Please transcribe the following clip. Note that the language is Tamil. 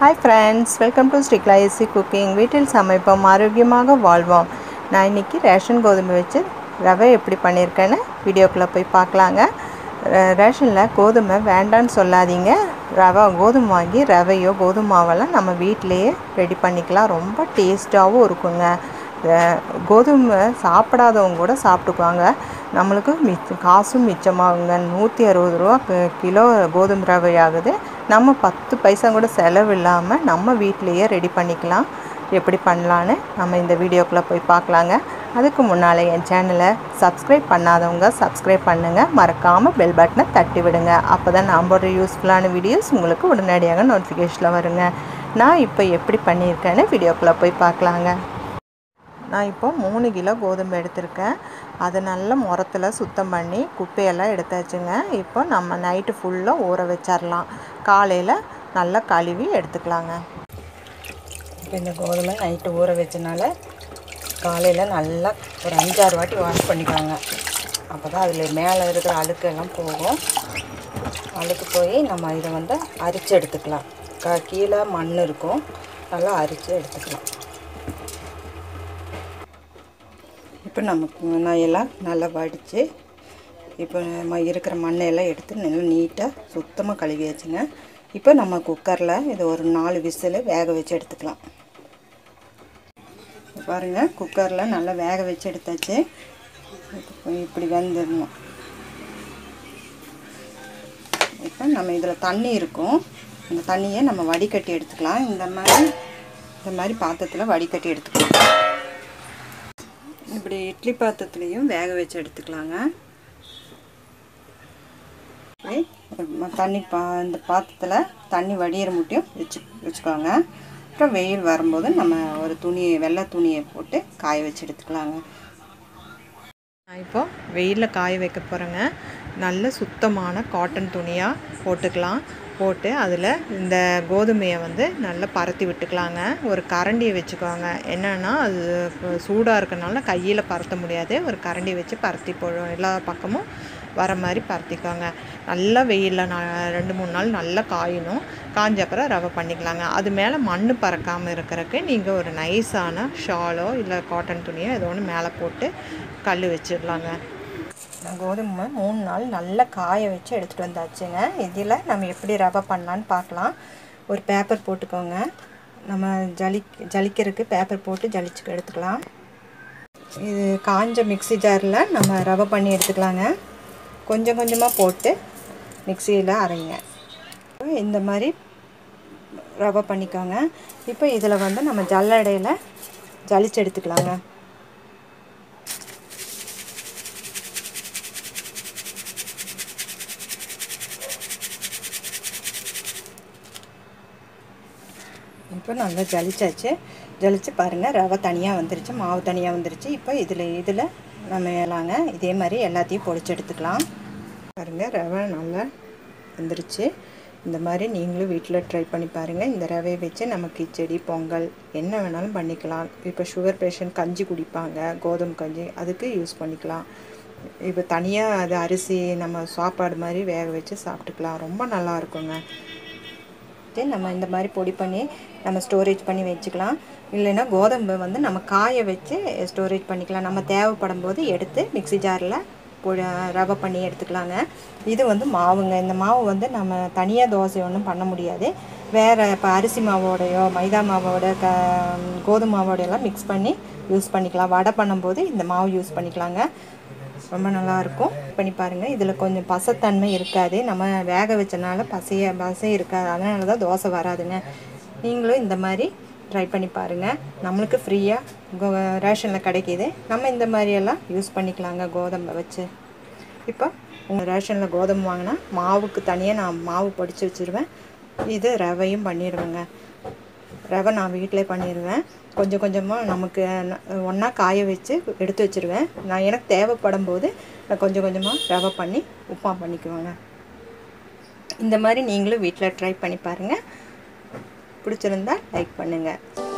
hi friends welcome to Sreekala ஏசி குக்கிங் வீட்டில் சமைப்போம் ஆரோக்கியமாக வாழ்வோம் நான் இன்றைக்கி ரேஷன் கோதுமை வச்சு ரவை எப்படி பண்ணியிருக்கேன்னு வீடியோக்குள்ளே போய் பார்க்கலாங்க ரே- ரேஷனில் கோதுமை வேண்டான்னு சொல்லாதீங்க ரவை கோதுமை வாங்கி ரவையோ கோதுமை மாவெல்லாம் நம்ம வீட்டிலையே ரெடி பண்ணிக்கலாம் ரொம்ப டேஸ்ட்டாகவும் இருக்குங்க அஹ் கோதுமை சாப்பிடாதவங்க கூட சாப்பிட்டுக்குவாங்க நம்மளுக்கு மிச்ச காசும் மிச்சமாகுங்க நூற்றி அறுபது ரூபா கி- கிலோ கோதுமை ரவை ஆகுது நம்ம பத்து பைசா கூட செலவு இல்லாமல் நம்ம வீட்டிலையே ரெடி பண்ணிக்கலாம் எப்படி பண்ணலான்னு நம்ம இந்த வீடியோக்குள்ளே போய் பார்க்கலாங்க அதுக்கு முன்னால் என் சேனலை சப்ஸ்கிரைப் பண்ணாதவங்க சப்ஸ்கிரைப் பண்ணுங்கள் மறக்காமல் பெல் பட்டனை தட்டி விடுங்க அப்போ தான் நான் போடுற யூஸ்ஃபுல்லான வீடியோஸ் உங்களுக்கு உடனடியாக நோட்டிஃபிகேஷனில் வருங்க நான் இப்போ எப்படி பண்ணியிருக்கேன்னு வீடியோக்குள்ளே போய் பார்க்கலாங்க நான் இப்போ மூணு கிலோ கோதுமை எடுத்திருக்கேன் அதை நல்ல முரத்தில் சுத்தம் பண்ணி குப்பையெல்லாம் எடுத்தாச்சுங்க இப்போ நம்ம நைட்டு ஃபுல்லாக ஊற வச்சிடலாம் காலையில் நல்லா கழுவி எடுத்துக்கலாங்க இப்போ இந்த கோதுமை நைட்டு ஊற வச்சனால காலையில் நல்லா ஒரு அஞ்சாறு வாட்டி வாஷ் பண்ணிக்கோங்க அப்போ தான் அதில் மேலே இருக்கிற அழுக்கெல்லாம் போகும் அழுக்கு போய் நம்ம இதை வந்து அரிச்சு எடுத்துக்கலாம் க கீழே மண் இருக்கும் நல்லா அரிச்சு எடுத்துக்கலாம் இப்போ நமக்கு நான் எல்லாம் நல்லா வடித்து இப்போ நம்ம இருக்கிற மண்ணையெல்லாம் எடுத்து நல்லா நீட்டாக சுத்தமாக கழுவியாச்சுங்க இப்போ நம்ம குக்கரில் இதை ஒரு நாலு விசில் வேக வச்சு எடுத்துக்கலாம் இப்ப பாருங்க குக்கரில் நல்லா வேக வச்சு எடுத்தாச்சு இப்போ இப்படி வெந்துடணும் இப்போ நம்ம இதில் தண்ணி இருக்கும் இந்த தண்ணியை நம்ம வடிகட்டி எடுத்துக்கலாம் இந்த மாதிரி இந்த மாதிரி பாத்திரத்தில் வடிகட்டி எடுத்துக்கலாம் இப்படி இட்லி பாத்திரத்துலேயும் வேக வச்சு எடுத்துக்கலாங்க இப்படி ஒரு ம- தண்ணி பா இந்த பாத்திரத்தில் தண்ணி வடிகிற முட்டையும் வச்சு வச்சுக்கோங்க அப்புறம் வெயில் வரும்போது நம்ம ஒரு துணி வெள்ளை துணியை போட்டு காய வச்சு எடுத்துக்கலாங்க நான் இப்போ வெயிலில் காய வைக்க போகிறேங்க நல்ல சுத்தமான காட்டன் துணியாக போட்டுக்கலாம் போட்டு அதில் இந்த கோதுமையை வந்து நல்லா பரத்தி விட்டுக்கலாங்க ஒரு கரண்டியை வச்சுக்கோங்க என்னென்னா அது இப்போ சூடாக இருக்கனால கையில் பரத்த முடியாது ஒரு கரண்டி வச்சு பரத்தி போடும் எல்லா பக்கமும் வர மாதிரி பரத்திக்கோங்க நல்லா வெயிலில் நான் ரெண்டு மூணு நாள் நல்லா காயணும் காஞ்ச அப்புறம் ரவை பண்ணிக்கலாங்க அது மேலே மண் பறக்காமல் இருக்கிறதுக்கு நீங்கள் ஒரு நைஸான ஷாலோ இல்லை காட்டன் துணியோ ஏதோ ஒன்று மேலே போட்டு கல் வச்சிடலாங்க கோதுமை மூணு நாள் நல்லா காய வச்சு எடுத்துகிட்டு வந்தாச்சுங்க இதில் நம்ம எப்படி ரவை பண்ணலான்னு பார்க்கலாம் ஒரு பேப்பர் போட்டுக்கோங்க நம்ம ஜலி ஜலிக்கிறதுக்கு பேப்பர் போட்டு ஜலிச்சு எடுத்துக்கலாம் இது காஞ்ச மிக்ஸி ஜாரில் நம்ம ரவை பண்ணி எடுத்துக்கலாங்க கொஞ்சம் கொஞ்சமாக போட்டு மிக்சியில் அரைங்க இந்த மாதிரி ரவை பண்ணிக்கோங்க இப்போ இதில் வந்து நம்ம ஜல்லடையில் ஜலிச்சு எடுத்துக்கலாங்க இப்போ நல்லா ஜலிச்சாச்சு ஜலிச்சு பாருங்கள் ரவை தனியாக வந்துருச்சு மாவு தனியாக வந்துருச்சு இப்போ இதில் இதில் நம்ம எல்லாங்க இதே மாதிரி எல்லாத்தையும் பொடிச்சு எடுத்துக்கலாம் பாருங்கள் ரவை நல்லா வந்துருச்சு இந்த மாதிரி நீங்களும் வீட்டில் ட்ரை பண்ணி பாருங்கள் இந்த ரவையை வச்சு நம்ம கிச்சடி பொங்கல் என்ன வேணாலும் பண்ணிக்கலாம் இப்போ சுகர் பேஷண்ட் கஞ்சி குடிப்பாங்க கோதுமை கஞ்சி அதுக்கு யூஸ் பண்ணிக்கலாம் இப்போ தனியாக அது அரிசி நம்ம சாப்பாடு மாதிரி வேக வச்சு சாப்பிட்டுக்கலாம் ரொம்ப நல்லா இருக்குங்க வச்சு நம்ம இந்த மாதிரி பொடி பண்ணி நம்ம ஸ்டோரேஜ் பண்ணி வச்சுக்கலாம் இல்லைன்னா கோதம்பு வந்து நம்ம காய வச்சு ஸ்டோரேஜ் பண்ணிக்கலாம் நம்ம தேவைப்படும் போது எடுத்து மிக்ஸி ஜாரில் பொ- ரவை பண்ணி எடுத்துக்கலாங்க இது வந்து மாவுங்க இந்த மாவு வந்து நம்ம தனியாக தோசை ஒன்றும் பண்ண முடியாது வேறு இப்போ அரிசி மாவோடையோ மைதா மாவோட க கோதுமை மாவோடையெல்லாம் மிக்ஸ் பண்ணி யூஸ் பண்ணிக்கலாம் வடை பண்ணும்போது இந்த மாவு யூஸ் பண்ணிக்கலாங்க ரொம்ப நல்லா இருக்கும் பண்ணி பாருங்கள் இதில் கொஞ்சம் பசத்தன்மை இருக்காது நம்ம வேக வச்சனால பசைய பசை இருக்காது அதனால தான் தோசை வராதுங்க நீங்களும் இந்த மாதிரி ட்ரை பண்ணி பாருங்கள் நம்மளுக்கு ஃப்ரீயாக ரேஷனில் கிடைக்கிது நம்ம இந்த மாதிரியெல்லாம் யூஸ் பண்ணிக்கலாங்க கோதம்பை வச்சு இப்போ உங்கள் ரேஷனில் கோதுமை வாங்கினா மாவுக்கு தனியாக நான் மாவு பொடிச்சு வச்சுருவேன் இது ரவையும் பண்ணிடுவேங்க ரவை நான் வீட்டிலே பண்ணிடுவேன் கொஞ்சம் கொஞ்சமாக நமக்கு ஒன்றா காய வச்சு எடுத்து வச்சுருவேன் நான் எனக்கு தேவைப்படும் போது நான் கொஞ்சம் கொஞ்சமாக ரவை பண்ணி உப்புமா பண்ணிக்குவேங்க இந்த மாதிரி நீங்களும் வீட்டில் ட்ரை பண்ணி பாருங்கள் பிடிச்சிருந்தா லைக் பண்ணுங்கள்